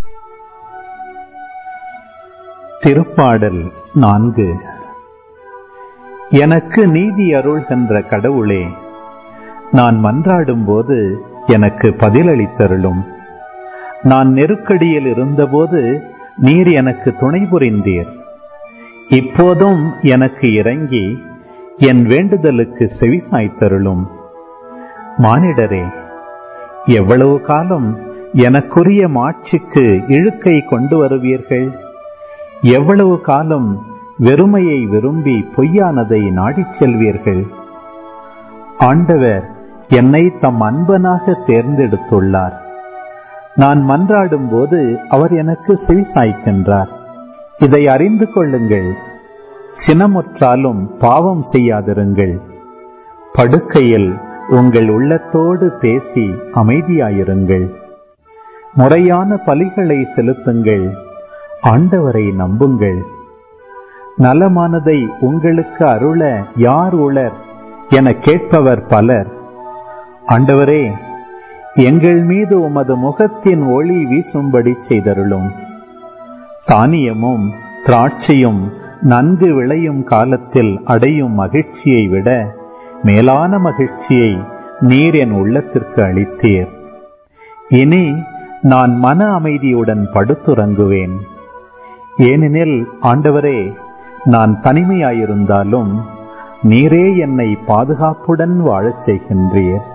திருப்பாடல் நான்கு எனக்கு நீதி அருள்கின்ற கடவுளே நான் மன்றாடும்போது எனக்கு பதிலளித்தருளும் நான் நெருக்கடியில் இருந்தபோது நீர் எனக்கு துணை புரிந்தீர் இப்போதும் எனக்கு இறங்கி என் வேண்டுதலுக்கு செவிசாய்த்தருளும் மானிடரே எவ்வளவு காலம் எனக்குரிய மாட்சிக்கு இழுக்கை கொண்டு வருவீர்கள் எவ்வளவு காலம் வெறுமையை விரும்பி பொய்யானதை நாடிச் செல்வீர்கள் ஆண்டவர் என்னை தம் அன்பனாக தேர்ந்தெடுத்துள்ளார் நான் மன்றாடும் போது அவர் எனக்கு செவிசாய்க்கின்றார் இதை அறிந்து கொள்ளுங்கள் சினமுற்றாலும் பாவம் செய்யாதிருங்கள் படுக்கையில் உங்கள் உள்ளத்தோடு பேசி அமைதியாயிருங்கள் முறையான பலிகளை செலுத்துங்கள் ஆண்டவரை நம்புங்கள் நலமானதை உங்களுக்கு அருள யார் உளர் என கேட்பவர் பலர் ஆண்டவரே எங்கள் மீது உமது முகத்தின் ஒளி வீசும்படி செய்தருளும் தானியமும் திராட்சையும் நன்கு விளையும் காலத்தில் அடையும் மகிழ்ச்சியை விட மேலான மகிழ்ச்சியை நீர் என் உள்ளத்திற்கு அளித்தீர் இனி நான் மன அமைதியுடன் படுத்துறங்குவேன் ஏனெனில் ஆண்டவரே நான் தனிமையாயிருந்தாலும் நீரே என்னை பாதுகாப்புடன் வாழச் செய்கின்றீர்